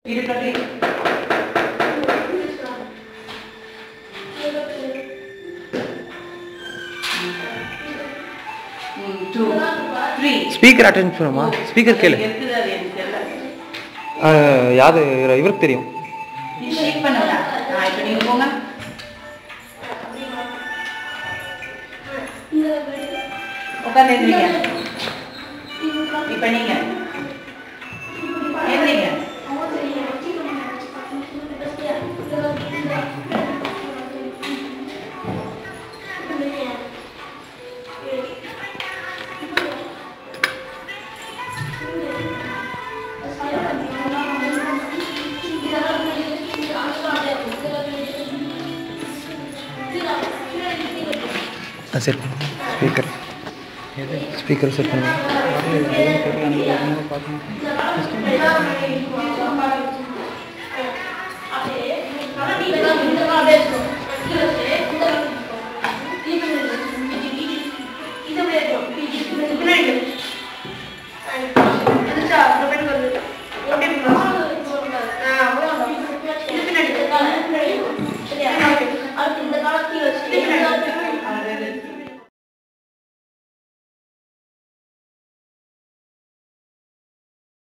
இருக்கட்டும் two three speaker attend பண்ணுமா speaker கேளு இருக்குது அது எனக்கு தெரியல ஆஹ், யாது இவருக்கு தெரியும் நீ ஷேக் பண்ணுங்க ஆ இப்போ நீங்கள் போங்க உட்காந்து எழுந்திரிங்க இப்போ நீங்க எழுந்திரிங்க ஆ சரி ஸ்பீக்கர் ஸ்பீக்கர் செட் பண்ணுங்க தெரியல எனக்கு பார்க்கணும்